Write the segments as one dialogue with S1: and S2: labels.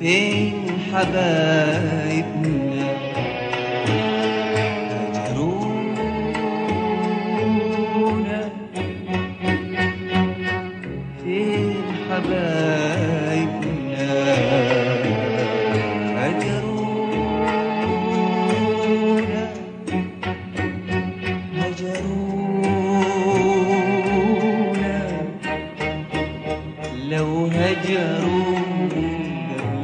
S1: فين حبايبنا هجرونا فين حبايبنا هجرونا هجرونا لو هجروا قبل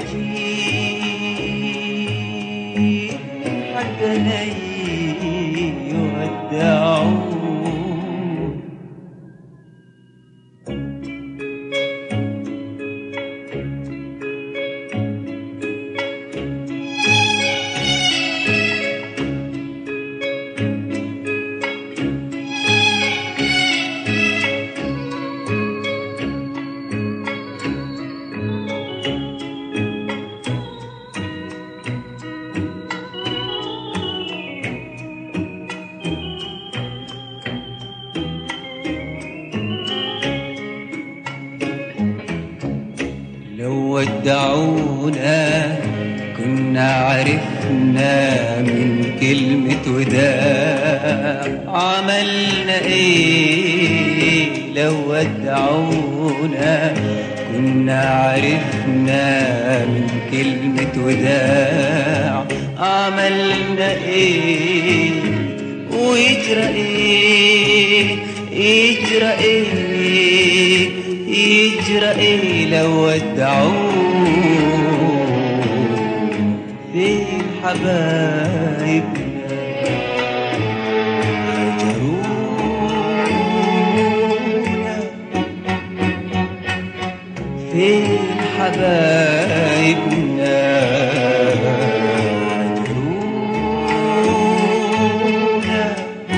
S1: المجيء حقنا يودعون لو ودعونا كنا عرفنا من كلمة وداع عملنا ايه لو ودعونا كنا عرفنا من كلمة وداع عملنا ايه ويجرى ايه يجرى ايه يجرى ايه لو ودعوه فين حبايبنا هجرونا فين حبايبنا هجرونا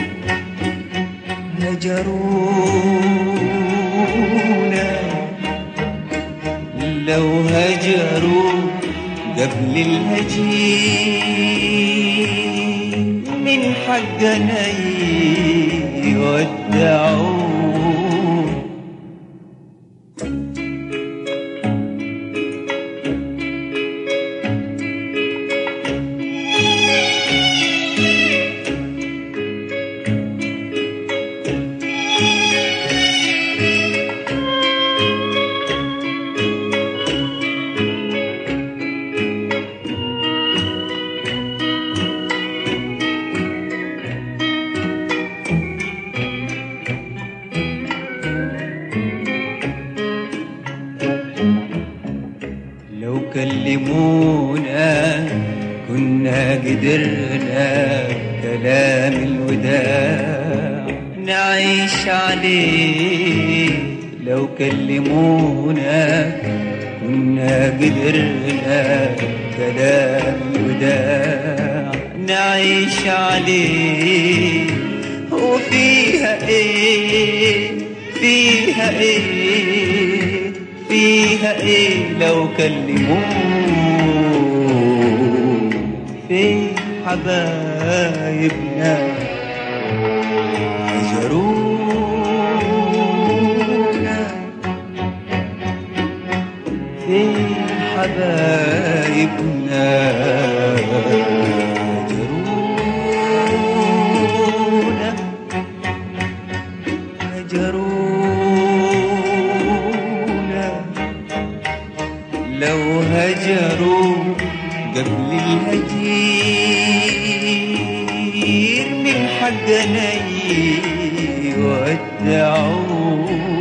S1: هجرونا لو هجروا قبل الهجين من حقنا يودعون لو كلمونا كنا قدرنا كلام الوداع نعيش عليه لو كلمونا كنا قدرنا كلام الوداع نعيش عليه وفيها ايه فيها ايه فيها ايه لو كلموه فين حبايبنا هجرونا فين حبايبنا هجرونا هجرونا لو هجروا قبل الهجير من حقنا يودعون